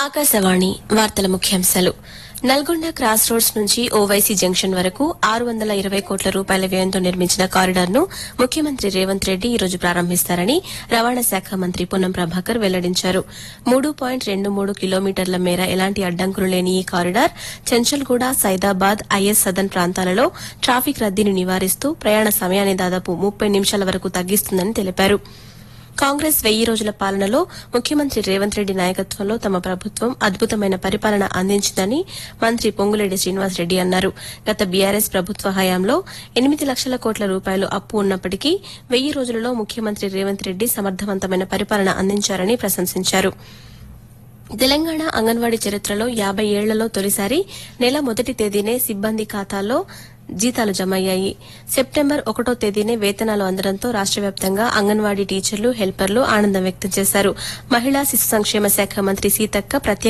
ఆకాశవాణి వార్తల ముఖ్యాంశాలు Nalgonda cross roads నుంచి ఓవైసీ జంక్షన్ వరకు ఆరు వందల ఇరవై కోట్ల రూపాయల వ్యయంతో నిర్మించిన కారిడార్ ను ముఖ్యమంత్రి రేవంత్ రెడ్డి ఈ రోజు ప్రారంభిస్తారని రవాణా శాఖ మంత్రి పొన్నం ప్రభాకర్ వెల్లడించారు మూడు పాయింట్ రెండు మూడు కిలోమీటర్ల మేర ఎలాంటి అడ్డంకులు లేని ఈ కారిడార్ చెంచల్గూడ సైదాబాద్ ఐఎస్ సదన్ ప్రాంతాలలో ట్రాఫిక్ రద్దీని నివారిస్తూ ప్రయాణ సమయాన్ని దాదాపు ముప్పై నిమిషాల వరకు తగ్గిస్తుందని తెలిపారు కాంగ్రెస్ వెయ్యి రోజుల పాలనలో ముఖ్యమంత్రి రేవంత్ రెడ్డి నాయకత్వంలో తమ ప్రభుత్వం అద్భుతమైన పరిపాలన అందించిందని మంత్రి పొంగులేటి శ్రీనివాసరెడ్డి అన్నారు గత బీఆర్ఎస్ ప్రభుత్వ హయాంలో ఎనిమిది లక్షల కోట్ల రూపాయలు అప్పు ఉన్నప్పటికీ వెయ్యి రోజులలో ముఖ్యమంత్రి రేవంత్ రెడ్డి సమర్థవంతమైన పరిపాలన అందించారని ప్రశంసించారు తెలంగాణ అంగన్వాడీ చరిత్రలో యాబై ఏళ్లలో తొలిసారి నెల మొదటి తేదీనే సిబ్బంది ఖాతాల్లో జీతాలు జమ అయ్యాయి సెప్టెంబర్ ఒకటో తేదీనే వేతనాలు అందడంతో రాష్ట వ్యాప్తంగా అంగన్వాడీ టీచర్లు హెల్పర్లు ఆనందం వ్యక్తం చేశారు మహిళా శిశు సంక్షేమ శాఖ మంత్రి సీతక్క ప్రత్యేక